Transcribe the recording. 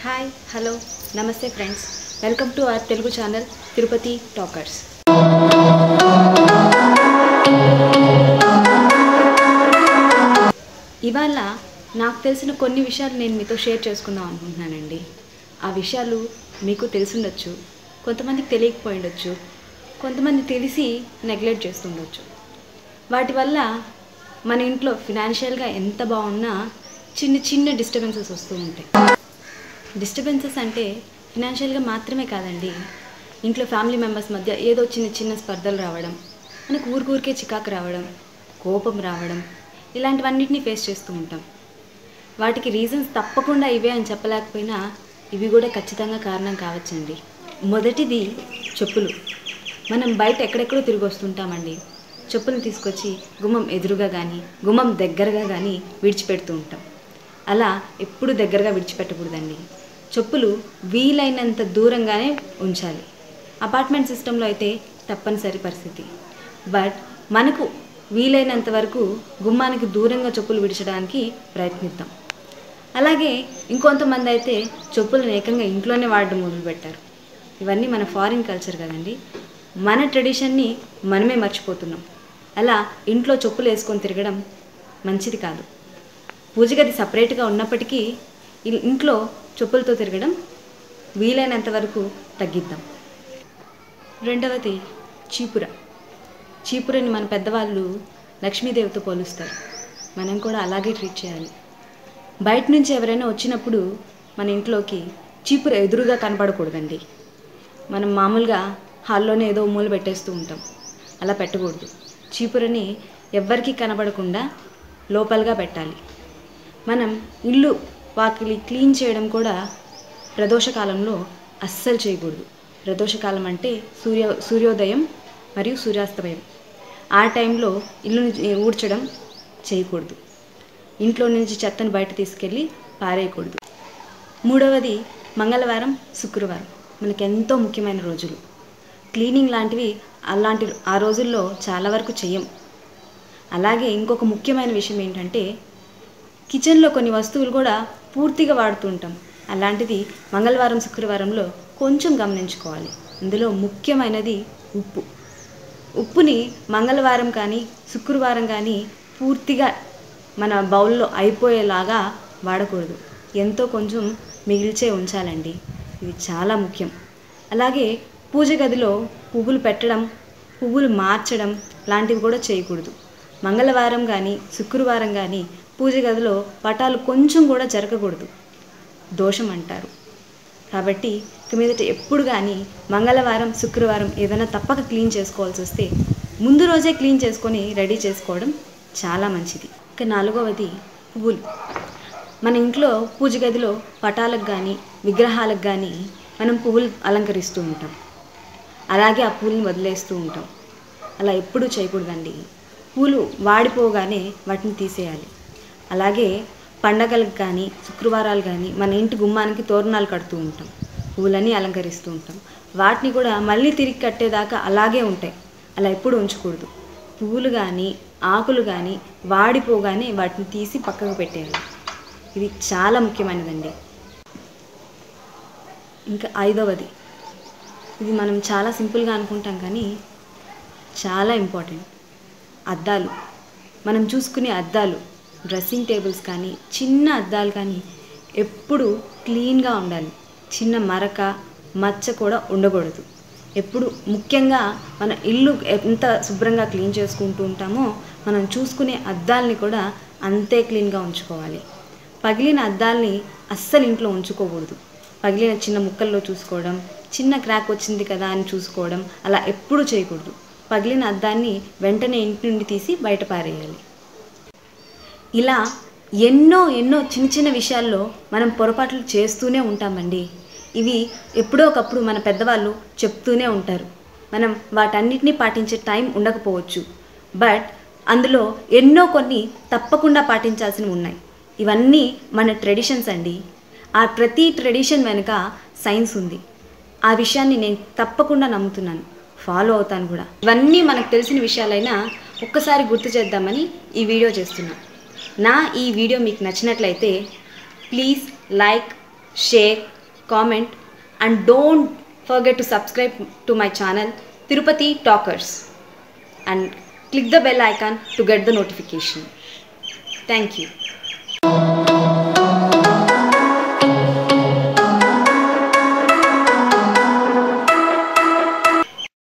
Hi hello నమస్తే friends welcome to our Telugu channel Tirupati talkers ఇవాళ నాకు తెలిసిన కొన్ని విషయాలు నేను మీతో షేర్ చేసుకుందాం అనుకుంటున్నానండి ఆ విషయాలు మీకు తెలిసుండొచ్చు కొంతమందికి తెలియకపోయి ఉండొచ్చు కొంతమంది తెలిసి నెగ్లెక్ట్ చేస్తుండొచ్చు వాటి వల్ల మన ఇంట్లో ఫినాన్షియల్గా ఎంత బాగున్నా చిన్న చిన్న డిస్టర్బెన్సెస్ వస్తూ ఉంటాయి డిస్టర్బెన్సెస్ అంటే ఫినాన్షియల్గా మాత్రమే కాదండి ఇంట్లో ఫ్యామిలీ మెంబర్స్ మధ్య ఏదో చిన్న చిన్న స్పర్ధలు రావడం మనకు ఊరికూరికే చికాకు రావడం కోపం రావడం ఇలాంటివన్నిటిని ఫేస్ చేస్తూ ఉంటాం వాటికి రీజన్స్ తప్పకుండా ఇవే అని చెప్పలేకపోయినా ఇవి కూడా ఖచ్చితంగా కారణం కావచ్చండి మొదటిది చెప్పులు మనం బయట ఎక్కడెక్కడో తిరిగి వస్తుంటామండి చెప్పులు తీసుకొచ్చి గుమ్మం ఎదురుగా కానీ గుమ్మం దగ్గరగా కానీ విడిచిపెడుతూ ఉంటాం అలా ఎప్పుడు దగ్గరగా విడిచిపెట్టకూడదండి చెప్పులు వీలైనంత దూరంగానే ఉంచాలి అపార్ట్మెంట్ సిస్టంలో అయితే తప్పనిసరి పరిస్థితి బట్ మనకు వీలైనంత వరకు గుమ్మానికి దూరంగా చెప్పులు విడిచడానికి ప్రయత్నిద్దాం అలాగే ఇంకొంతమంది అయితే చెప్పులను ఏకంగా ఇంట్లోనే వాడడం మొదలుపెట్టారు ఇవన్నీ మన ఫారిన్ కల్చర్ కదండి మన ట్రెడిషన్ని మనమే మర్చిపోతున్నాం అలా ఇంట్లో చెప్పులు వేసుకొని తిరగడం మంచిది కాదు పూజ గది సపరేట్గా ఉన్నప్పటికీ ఇ- ఇంట్లో చెప్పులతో తిరగడం వీలైనంత వరకు తగ్గిద్దాం రెండవది చీపుర చీపురని మన పెద్దవాళ్ళు లక్ష్మీదేవితో పోలుస్తారు మనం కూడా అలాగే ట్రీట్ చేయాలి బయట నుంచి ఎవరైనా వచ్చినప్పుడు మన ఇంట్లోకి చీపుర ఎదురుగా కనపడకూడదండి మనం మామూలుగా హాల్లోనే ఏదో మూల పెట్టేస్తూ ఉంటాం అలా పెట్టకూడదు చీపురని ఎవ్వరికీ కనబడకుండా లోపలగా పెట్టాలి మనం ఇల్లు వాకిలి క్లీన్ చేయడం కూడా ప్రదోషకాలంలో అస్సలు చేయకూడదు ప్రదోషకాలం అంటే సూర్య సూర్యోదయం మరియు సూర్యాస్తమయం ఆ టైంలో ఇల్లుని ఊడ్చడం చేయకూడదు ఇంట్లో నుంచి చెత్తను బయట తీసుకెళ్ళి పారేయకూడదు మూడవది మంగళవారం శుక్రవారం మనకి ఎంతో ముఖ్యమైన రోజులు క్లీనింగ్ లాంటివి అలాంటి ఆ రోజుల్లో చాలా వరకు చెయ్యం అలాగే ఇంకొక ముఖ్యమైన విషయం ఏంటంటే కిచెన్లో కొన్ని వస్తువులు కూడా పూర్తిగా వాడుతూ ఉంటాం అలాంటిది మంగళవారం శుక్రవారంలో కొంచెం గమనించుకోవాలి అందులో ముఖ్యమైనది ఉప్పు ఉప్పుని మంగళవారం కానీ శుక్రవారం కానీ పూర్తిగా మన బౌల్లో అయిపోయేలాగా వాడకూడదు ఎంతో కొంచెం మిగిల్చే ఉంచాలండి ఇది చాలా ముఖ్యం అలాగే పూజ గదిలో పువ్వులు పెట్టడం పువ్వులు మార్చడం లాంటివి కూడా చేయకూడదు మంగళవారం కానీ శుక్రవారం కానీ పూజ గదిలో పటాలు కొంచెం కూడా జరగకూడదు దోషం అంటారు కాబట్టి ఇక మీదట ఎప్పుడు కానీ మంగళవారం శుక్రవారం ఏదైనా తప్పక క్లీన్ చేసుకోవాల్సి వస్తే ముందు రోజే క్లీన్ చేసుకొని రెడీ చేసుకోవడం చాలా మంచిది ఇక నాలుగవది పువ్వులు మన ఇంట్లో పూజ గదిలో పటాలకు కానీ విగ్రహాలకు కానీ మనం పువ్వులు అలంకరిస్తూ ఉంటాం అలాగే ఆ పూలను వదిలేస్తూ ఉంటాం అలా ఎప్పుడూ చేయకూడదండి పూలు వాడిపోగానే వాటిని తీసేయాలి అలాగే పండగలకు కానీ శుక్రవారాలు కానీ మన ఇంటి గుమ్మానికి తోరణాలు కడుతూ ఉంటాం పూలని అలంకరిస్తూ ఉంటాం వాటిని కూడా మళ్ళీ తిరిగి కట్టేదాకా అలాగే ఉంటాయి అలా ఎప్పుడు ఉంచకూడదు పువ్వులు కానీ ఆకులు కానీ వాడిపోగానే వాటిని తీసి పక్కకు పెట్టేయాలి ఇది చాలా ముఖ్యమైనదండి ఇంకా ఐదవది ఇది మనం చాలా సింపుల్గా అనుకుంటాం కానీ చాలా ఇంపార్టెంట్ అద్దాలు మనం చూసుకునే అద్దాలు డ్రెస్సింగ్ టేబుల్స్ కానీ చిన్న అద్దాలు కానీ ఎప్పుడు క్లీన్గా ఉండాలి చిన్న మరక మచ్చ కూడా ఉండకూడదు ఎప్పుడు ముఖ్యంగా మన ఇల్లు ఎంత శుభ్రంగా క్లీన్ చేసుకుంటూ ఉంటామో మనం చూసుకునే అద్దాలని కూడా అంతే క్లీన్గా ఉంచుకోవాలి పగిలిన అద్దాల్ని అస్సలు ఇంట్లో ఉంచుకోకూడదు పగిలిన చిన్న ముక్కల్లో చూసుకోవడం చిన్న క్రాక్ వచ్చింది కదా అని చూసుకోవడం అలా ఎప్పుడూ చేయకూడదు పగిలిన అద్దాన్ని వెంటనే ఇంటి నుండి తీసి బయట పారేయాలి ఇలా ఎన్నో ఎన్నో చిన్న చిన్న విషయాల్లో మనం పొరపాట్లు చేస్తూనే ఉంటామండి ఇవి ఎప్పుడో ఒకప్పుడు మన పెద్దవాళ్ళు చెప్తూనే ఉంటారు మనం వాటన్నిటినీ పాటించే టైం ఉండకపోవచ్చు బట్ అందులో ఎన్నో కొన్ని తప్పకుండా పాటించాల్సినవి ఉన్నాయి ఇవన్నీ మన ట్రెడిషన్స్ అండి ఆ ప్రతి ట్రెడిషన్ వెనుక సైన్స్ ఉంది ఆ విషయాన్ని నేను తప్పకుండా నమ్ముతున్నాను ఫాలో అవుతాను కూడా ఇవన్నీ మనకు తెలిసిన విషయాలైనా ఒక్కసారి గుర్తు చేద్దామని ఈ వీడియో చేస్తున్నా నా ఈ వీడియో మీకు నచ్చినట్లయితే please like share comment and don't forget to subscribe to my channel Tirupati Talkers and click the bell icon to get the notification. Thank you.